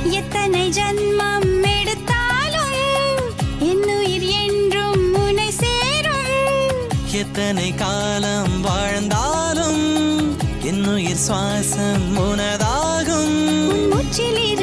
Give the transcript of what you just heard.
எத்தனை ஜன்மம் எடுத்தாலும் என்னுயிர் என்றும் உன்னை சேரும் எத்தனை காலம் வாழ்ந்தாலும் என்னுயிர் சுவாசம் உனதாகும் உன் முச்சிலிருந்து